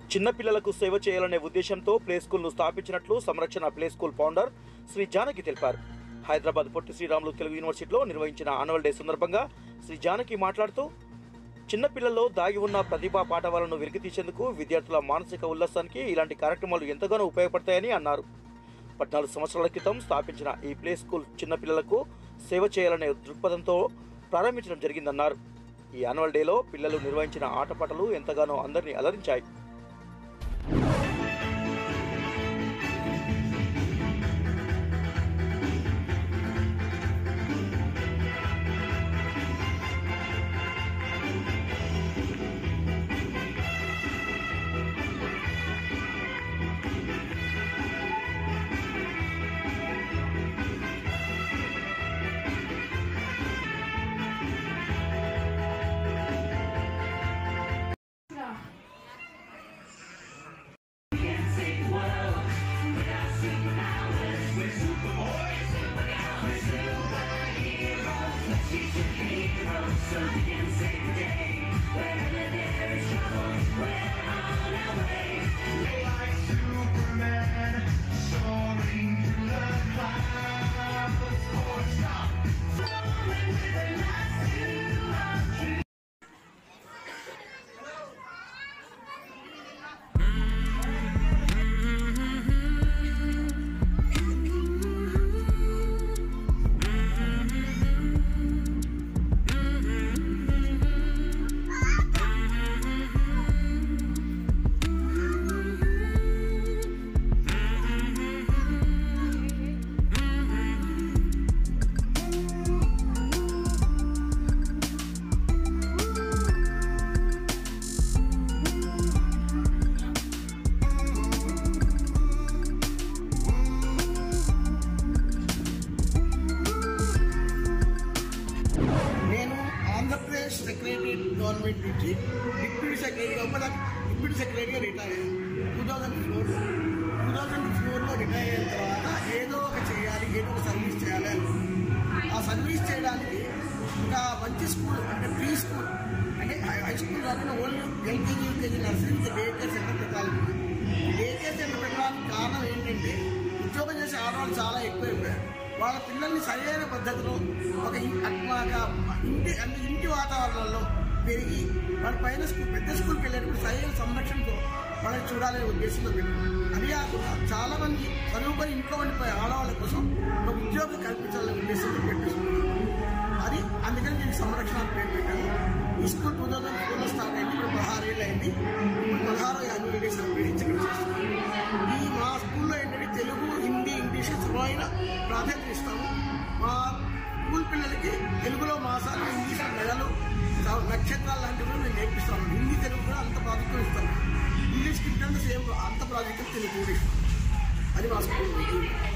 చిన్నపిల్లలకు సేవ చేయాలనే ఉద్దేశంతో ప్లే స్కూల్ను స్థాపించినట్లు సంరక్షణ play school founder Shri Janaki తెలిపారు హైదరాబాద్ పొట్టి శ్రీరాములు తెలుగు యూనివర్సిటీలో నిర్వహించిన ఆనువల్ డే సందర్భంగా శ్రీ జానకి మాట్లాడుతూ చిన్నపిల్లల్లో దాగి ఉన్న ప్రతిభా పాఠవాలను వెలికితీసేందుకు విద్యార్థుల మానసిక ఉల్లాసానికి ఇలాంటి కార్యక్రమాలు ఎంతగానో ఉపయోగపడతాయని అన్నారు పద్నాలుగు సంవత్సరాల క్రితం స్థాపించిన ఈ ప్లే స్కూల్ చిన్నపిల్లలకు సేవ చేయాలనే దృక్పథంతో ప్రారంభించడం జరిగిందన్నారు ఈ యాన్యువల్ డేలో పిల్లలు నిర్వహించిన ఆటపాటలు ఎంతగానో అందరినీ అలరించాయి నేను ఆంధ్రప్రదేశ్ సెక్రటరియట్ గవర్నమెంట్ నుంచి డిప్యూటీ సెక్రటరీ ఒక డిప్యూటీ సెక్రటరీగా రిటైర్ అయ్యాను two thousand four two thousand ఫోర్లో రిటైర్ అయిన తర్వాత ఏదో ఒక చేయాలి ఏదో ఒక సర్వీస్ చేయాలి అనుకున్నాను ఆ సర్వీస్ చేయడానికి ఇంకా మంచి స్కూల్ అంటే ప్రీ స్కూల్ అంటే హై- హై స్కూల్ కాకుండా ఓన్లీ ఎల్కేజీ యూకేజీ నర్సరీ నుంచి డే కేర్ సెంటర్ పెట్టాలి డే కేర్ సెంటర్ పెట్టడానికి కారణం ఏంటంటే ఉద్యోగం చేసే ఆడవాళ్ళు చాలా ఎక్కువైపోయారు వాళ్ళ పిల్లల్ని సరైన పద్ధతిలో ఒక ఇన్- అట్లాగా ఇంటి అంటే ఇంటి వాతావరణంలో పెరిగి వాళ్ళ పైన స్కూల్ పెద్ద స్కూల్కి వెళ్ళేటప్పుడు సరైన సంరక్షణతో వాళ్ళని చూడాలనే ఉద్దేశంతో పెట్టారు అది కాకుండా చాలా మంది చదువుకొని ఇంట్లో ఉండిపోయే ఆడవాళ్ళ కోసం ఒక ఉద్యోగం కల్పించాలనే ఉద్దేశంతో పెట్టేసుకున్నారు అది అందుకని నేను సంరక్షణ అని పేరు పెట్టాను ఈ స్కూల్ టూ థౌసండ్ ఫోర్లో స్టార్ట్ అయింది ఇప్పుడు పదహారు ఏళ్ళు అయింది ఇప్పుడు పదహారు యాన్యువల్ డే సెలబ్రేట్ ఇక్కడ చేస్తున్నాం ఈ మా స్కూల్లో ఏంటంటే తెలుగు హిందీ ఇంగ్లీష్ సమాన ప్రాధాన్యత ఇస్తాము మా స్కూల్ పిల్లలకి తెలుగులో మాసాలు ఇంగ్లీష్ నెలలు త- నక్షత్రాలు లాంటివి కూడా మేము నేర్పిస్తాము హిందీ తెలుగు కూడా అంత ప్రాజెక్టు ఇస్తాము ఇంగ్లీష్కి అంత సేమ్ అంత ప్రాజెక్టు తెలుగు కూడా ఇస్తాం అది మా స్కూల్